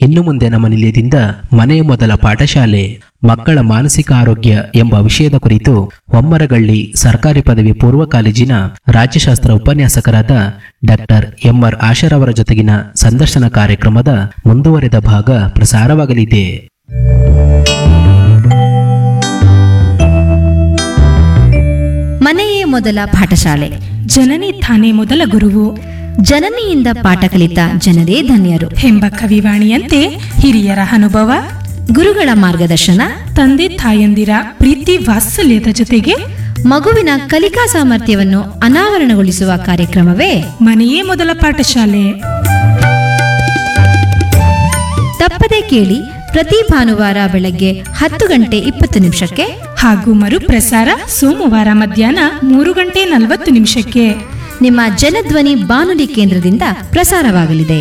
ಇನ್ನು ಮುಂದೆ ನಮ್ಮ ನಿಲಯದಿಂದ ಮನೆಯ ಮೊದಲ ಪಾಠಶಾಲೆ ಮಕ್ಕಳ ಮಾನಸಿಕ ಆರೋಗ್ಯ ಎಂಬ ವಿಷಯದ ಕುರಿತು ಹೊಮ್ಮರಗಳ್ಳಿ ಸರ್ಕಾರಿ ಪದವಿ ಪೂರ್ವ ಕಾಲೇಜಿನ ರಾಜ್ಯಶಾಸ್ತ್ರ ಉಪನ್ಯಾಸಕರಾದ ಡಾಕ್ಟರ್ ಎಂಆರ್ ಆಶರವರ ಜೊತೆಗಿನ ಸಂದರ್ಶನ ಕಾರ್ಯಕ್ರಮದ ಮುಂದುವರೆದ ಭಾಗ ಪ್ರಸಾರವಾಗಲಿದೆ ಮನೆಯೇ ಮೊದಲ ಪಾಠಶಾಲೆ ಜನನಿ ತಾನೇ ಮೊದಲ ಗುರುವು ಜನನಿಯಿಂದ ಪಾಠ ಕಲಿತ ಜನರೇ ಧನ್ಯರು ಎಂಬ ಕವಿವಾಣಿಯಂತೆ ಹಿರಿಯರ ಅನುಭವ ಗುರುಗಳ ಮಾರ್ಗದರ್ಶನ ತಂದೆ ತಾಯಂದಿರ ಪ್ರೀತಿ ವಾತ್ಸಲ್ಯದ ಜೊತೆಗೆ ಮಗುವಿನ ಕಲಿಕಾ ಸಾಮರ್ಥ್ಯವನ್ನು ಅನಾವರಣಗೊಳಿಸುವ ಕಾರ್ಯಕ್ರಮವೇ ಮನೆಯೇ ಮೊದಲ ಪಾಠಶಾಲೆ ತಪ್ಪದೆ ಕೇಳಿ ಪ್ರತಿ ಭಾನುವಾರ ಬೆಳಗ್ಗೆ ಹತ್ತು ಗಂಟೆ ಇಪ್ಪತ್ತು ನಿಮಿಷಕ್ಕೆ ಹಾಗೂ ಮರುಪ್ರಸಾರ ಸೋಮವಾರ ಮಧ್ಯಾಹ್ನ ಮೂರು ಗಂಟೆ ನಲವತ್ತು ನಿಮಿಷಕ್ಕೆ ನಿಮ್ಮ ಜನಧ್ವನಿ ಬಾನುಲಿ ಕೇಂದ್ರದಿಂದ ಪ್ರಸಾರವಾಗಲಿದೆ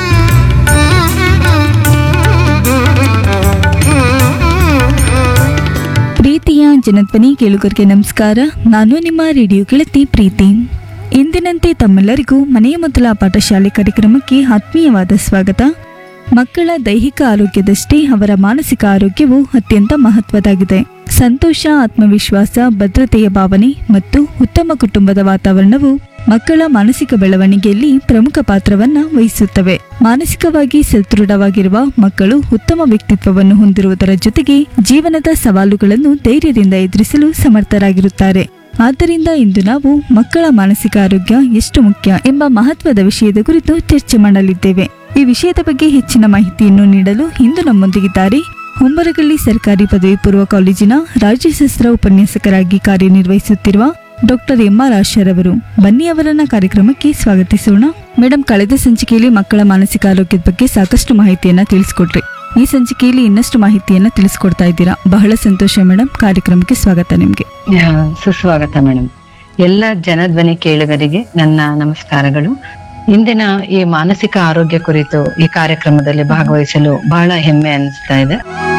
ಪ್ರೀತಿಯ ಜನಧ್ವನಿ ಕೇಳುಗರಿಗೆ ನಮಸ್ಕಾರ ನಾನು ನಿಮ್ಮ ರೇಡಿಯೋ ಗೆಳತಿ ಪ್ರೀತಿ ಎಂದಿನಂತೆ ತಮ್ಮೆಲ್ಲರಿಗೂ ಮನೆಯ ಮೊದಲ ಪಾಠಶಾಲೆ ಕಾರ್ಯಕ್ರಮಕ್ಕೆ ಆತ್ಮೀಯವಾದ ಸ್ವಾಗತ ಮಕ್ಕಳ ದೈಹಿಕ ಆರೋಗ್ಯದಷ್ಟೇ ಅವರ ಮಾನಸಿಕ ಆರೋಗ್ಯವು ಅತ್ಯಂತ ಮಹತ್ವದಾಗಿದೆ ಸಂತೋಷ ಆತ್ಮವಿಶ್ವಾಸ ಭದ್ರತೆಯ ಭಾವನೆ ಮತ್ತು ಉತ್ತಮ ಕುಟುಂಬದ ವಾತಾವರಣವು ಮಕ್ಕಳ ಮಾನಸಿಕ ಬೆಳವಣಿಗೆಯಲ್ಲಿ ಪ್ರಮುಖ ಪಾತ್ರವನ್ನ ವಹಿಸುತ್ತವೆ ಮಾನಸಿಕವಾಗಿ ಸದೃಢವಾಗಿರುವ ಮಕ್ಕಳು ಉತ್ತಮ ವ್ಯಕ್ತಿತ್ವವನ್ನು ಹೊಂದಿರುವುದರ ಜೊತೆಗೆ ಜೀವನದ ಸವಾಲುಗಳನ್ನು ಧೈರ್ಯದಿಂದ ಎದುರಿಸಲು ಸಮರ್ಥರಾಗಿರುತ್ತಾರೆ ಆದ್ದರಿಂದ ಇಂದು ನಾವು ಮಕ್ಕಳ ಮಾನಸಿಕ ಆರೋಗ್ಯ ಎಷ್ಟು ಮುಖ್ಯ ಎಂಬ ಮಹತ್ವದ ವಿಷಯದ ಕುರಿತು ಚರ್ಚೆ ಮಾಡಲಿದ್ದೇವೆ ಈ ವಿಷಯದ ಬಗ್ಗೆ ಹೆಚ್ಚಿನ ಮಾಹಿತಿಯನ್ನು ನೀಡಲು ಇಂದು ನಮ್ಮೊಂದಿಗಿದ್ದಾರೆ ಹುಂಬರಗಳ್ಳಿ ಸರ್ಕಾರಿ ಪದವಿ ಪೂರ್ವ ಕಾಲೇಜಿನ ರಾಜ್ಯಶಾಸ್ತ್ರ ಉಪನ್ಯಾಸಕರಾಗಿ ಕಾರ್ಯನಿರ್ವಹಿಸುತ್ತಿರುವ ಡಾಕ್ಟರ್ ಎಂ ಆರ್ ಆಶರವರು ಬನ್ನಿ ಅವರನ್ನ ಕಾರ್ಯಕ್ರಮಕ್ಕೆ ಸ್ವಾಗತಿಸೋಣ ಮೇಡಮ್ ಕಳೆದ ಸಂಚಿಕೆಯಲ್ಲಿ ಮಕ್ಕಳ ಮಾನಸಿಕ ಆರೋಗ್ಯದ ಬಗ್ಗೆ ಸಾಕಷ್ಟು ಮಾಹಿತಿಯನ್ನ ತಿಳಿಸ್ಕೊಟ್ರಿ ಈ ಸಂಚಿಕೆಯಲ್ಲಿ ಇನ್ನಷ್ಟು ಮಾಹಿತಿಯನ್ನ ತಿಳಿಸ್ಕೊಡ್ತಾ ಇದ್ದೀರಾ ಬಹಳ ಸಂತೋಷ ಮೇಡಮ್ ಕಾರ್ಯಕ್ರಮಕ್ಕೆ ಸ್ವಾಗತ ನಿಮ್ಗೆ ಯಾ, ಸುಸ್ವಾಗತ ಮೇಡಮ್ ಎಲ್ಲ ಜನಧ್ವನಿ ಕೇಳುಗರಿಗೆ ನನ್ನ ನಮಸ್ಕಾರಗಳು ಇಂದಿನ ಈ ಮಾನಸಿಕ ಆರೋಗ್ಯ ಕುರಿತು ಈ ಕಾರ್ಯಕ್ರಮದಲ್ಲಿ ಭಾಗವಹಿಸಲು ಬಹಳ ಹೆಮ್ಮೆ ಅನಿಸ್ತಾ ಇದೆ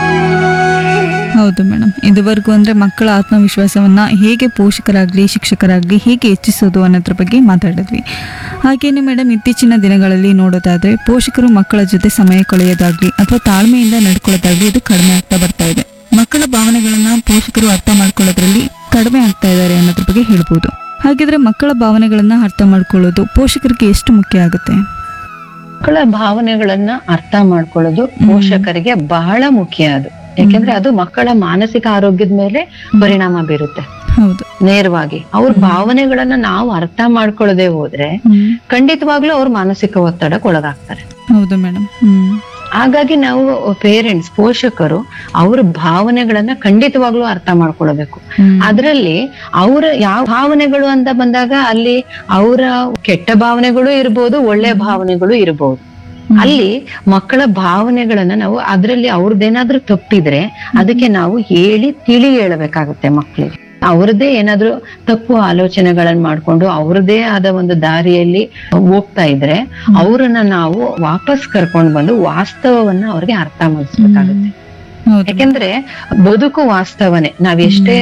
ಹೌದು ಮೇಡಮ್ ಇದುವರೆಗೂ ಅಂದ್ರೆ ಮಕ್ಕಳ ಆತ್ಮವಿಶ್ವಾಸವನ್ನ ಹೇಗೆ ಪೋಷಕರಾಗ್ಲಿ ಶಿಕ್ಷಕರಾಗ್ಲಿ ಹೇಗೆ ಹೆಚ್ಚಿಸೋದು ಅನ್ನೋದ್ರ ಬಗ್ಗೆ ಮಾತಾಡಿದ್ವಿ ಹಾಗೇನೆ ಮೇಡಮ್ ಇತ್ತೀಚಿನ ದಿನಗಳಲ್ಲಿ ನೋಡೋದಾದ್ರೆ ಪೋಷಕರು ಮಕ್ಕಳ ಜೊತೆ ಸಮಯ ಕಳೆಯೋದಾಗ್ಲಿ ಅಥವಾ ತಾಳ್ಮೆಯಿಂದ ನಡ್ಕೊಳ್ಳೋದಾಗ್ಲಿ ಇದು ಕಡಿಮೆ ಆಗ್ತಾ ಬರ್ತಾ ಇದೆ ಮಕ್ಕಳ ಭಾವನೆಗಳನ್ನ ಪೋಷಕರು ಅರ್ಥ ಮಾಡ್ಕೊಳ್ಳೋದ್ರಲ್ಲಿ ಕಡಿಮೆ ಆಗ್ತಾ ಇದ್ದಾರೆ ಅನ್ನೋದ್ರ ಬಗ್ಗೆ ಹೇಳ್ಬೋದು ಹಾಗಿದ್ರೆ ಮಕ್ಕಳ ಭಾವನೆಗಳನ್ನ ಅರ್ಥ ಮಾಡ್ಕೊಳ್ಳೋದು ಪೋಷಕರಿಗೆ ಎಷ್ಟು ಮುಖ್ಯ ಆಗುತ್ತೆ ಮಕ್ಕಳ ಭಾವನೆಗಳನ್ನ ಅರ್ಥ ಮಾಡ್ಕೊಳ್ಳೋದು ಪೋಷಕರಿಗೆ ಬಹಳ ಮುಖ್ಯ ಅದು ಯಾಕೆಂದ್ರೆ ಅದು ಮಕ್ಕಳ ಮಾನಸಿಕ ಆರೋಗ್ಯದ ಮೇಲೆ ಪರಿಣಾಮ ಬೀರುತ್ತೆ ಹೌದು ನೇರವಾಗಿ ಅವ್ರ ಭಾವನೆಗಳನ್ನ ನಾವು ಅರ್ಥ ಮಾಡ್ಕೊಳ್ಳದೆ ಹೋದ್ರೆ ಹ್ಮ್ ಖಂಡಿತವಾಗ್ಲೂ ಅವ್ರ ಮಾನಸಿಕ ಒತ್ತಡಕ್ಕೆ ಒಳಗಾಗ್ತಾರೆ ಹೌದು ಮೇಡಮ್ ಹ್ಮ್ ಹಾಗಾಗಿ ನಾವು ಪೇರೆಂಟ್ಸ್ ಪೋಷಕರು ಅವ್ರ ಭಾವನೆಗಳನ್ನ ಖಂಡಿತವಾಗ್ಲೂ ಅರ್ಥ ಮಾಡ್ಕೊಳ್ಬೇಕು ಹ್ಮ್. ಅದರಲ್ಲಿ ಅವರ ಯಾವ ಭಾವನೆಗಳು ಅಂತ ಬಂದಾಗ ಅಲ್ಲಿ ಅವರ ಕೆಟ್ಟ ಭಾವನೆಗಳು ಇರ್ಬೋದು ಒಳ್ಳೆ ಭಾವನೆಗಳು ಇರ್ಬೋದು ಅಲ್ಲಿ ಮಕ್ಕಳ ಭಾವನೆಗಳನ್ನ ನಾವು ಅದರಲ್ಲಿ ಅವ್ರದ್ದೇನಾದ್ರೂ ತಪ್ಪಿದ್ರೆ ಅದಕ್ಕೆ ನಾವು ಹೇಳಿ ತಿಳಿ ಹೇಳಬೇಕಾಗತ್ತೆ ಮಕ್ಕಳಿಗೆ ಅವ್ರದ್ದೇ ಏನಾದ್ರೂ ತಪ್ಪು ಆಲೋಚನೆಗಳನ್ನ ಮಾಡ್ಕೊಂಡು ಅವ್ರದ್ದೇ ಆದ ಒಂದು ದಾರಿಯಲ್ಲಿ ಹೋಗ್ತಾ ಇದ್ರೆ ಅವ್ರನ್ನ ನಾವು ವಾಪಸ್ ಕರ್ಕೊಂಡ್ ಬಂದು ವಾಸ್ತವವನ್ನ ಅವ್ರಿಗೆ ಅರ್ಥ ಮಾಡಿಸ್ಬೇಕಾಗುತ್ತೆ ಹೌದು ಯಾಕೆಂದ್ರೆ ಬದುಕು ವಾಸ್ತವನೇ ನಾವ್ ಎಷ್ಟೇ